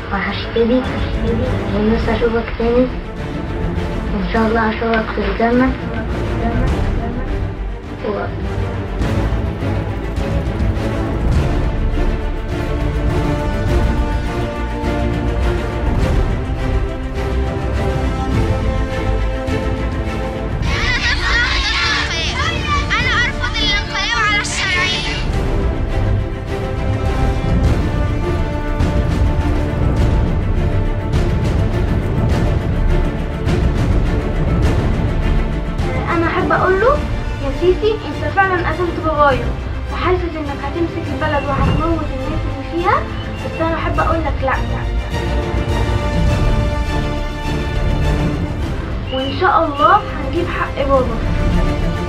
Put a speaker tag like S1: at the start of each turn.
S1: وحشتني ونفسي أشوفك تاني وإن شاء الله أشوفك في الجنة و...
S2: أنا أرفض الانقلاب على الشرعية
S3: انا احب اقول له يا سيسي انت فعلا قتلت بابايا وحاسس انك هتمسك البلد وهتموت الناس اللي فيها بس انا احب اقول لك لا وان شاء الله هنجيب حق بابا